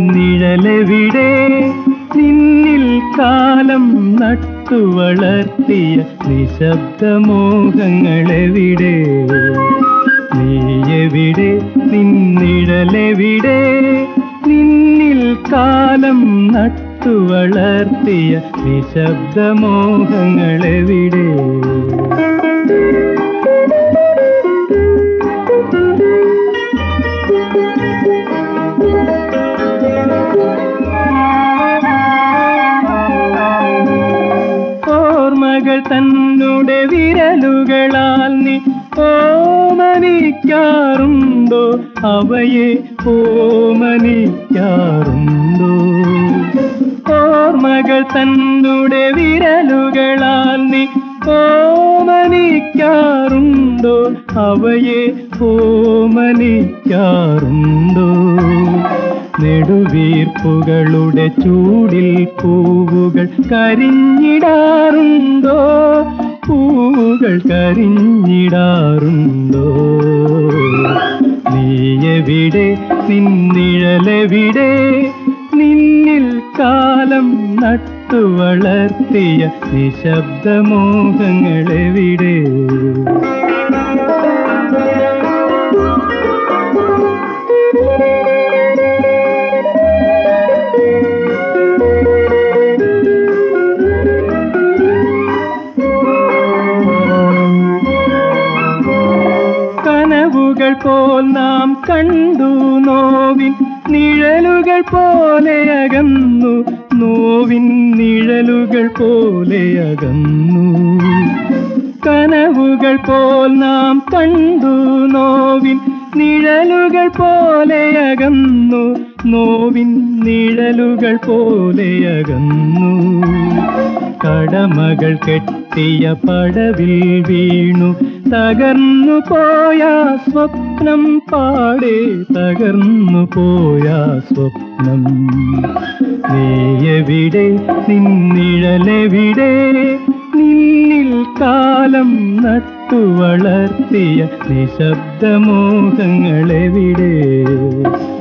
നിന്നിഴലെവിടെ നിന്നിൽ കാലം നട്ടു വളർത്തിയ നിശബ്ദമോഹങ്ങളെവിടെ നീയെവിടെ നിന്നിഴലെവിടെ നിന്നിൽ കാലം നട്ടു വളർത്തിയ നിശബ്ദമോഹങ്ങളെവിടെ ഓർമ്മകൾ തന്നുടെ വിരലുകളാൽ നീ ഓമനിക്കാറുണ്ടോ അവയെ ഓമനിക്കാറുണ്ടോ ഓർമ്മകൾ തന്നുടെ വിരലുകളാൽ നീ ഓമനിക്കാറുണ്ടോ അവയെ ഓമനിക്കാറുണ്ടോ നെടുവീർപ്പുകളുടെ ചൂടിൽ പൂവുകൾ കരിഞ്ഞിടാറുണ്ടോ പൂവുകൾ കരിഞ്ഞിടാറുണ്ടോ നീയെവിടെ നിന്നിഴലെവിടെ നിന്നിൽ കാലം നട്ടു വളർത്തിയ നിശബ്ദമോഹങ്ങളെവിടെ കനവുകൾ പോൽ നാം കണ്ടു നോവിൻ നിഴലുകൾ പോലെ അകന്നു നോവിൻ നിഴലുകൾ പോലെ അകന്നു കനവുകൾ പോൽ നാം കണ്ടു നോവിൻ നിഴലുകൾ പോലെ അകന്നു നോവിൻ നിഴലുകൾ പോലെ അകന്നു കടമകൾ കെട്ടിയ പടവിൽ വീണു തകർന്നു പോയ സ്വപ്നം പാടെ തകർന്നു പോയ സ്വപ്നം നീയെവിടെ നിന്നിഴലെവിടെ നിന്നിൽ കാലം നട്ടു വളർത്തിയ നിശബ്ദമോഹങ്ങളെവിടെ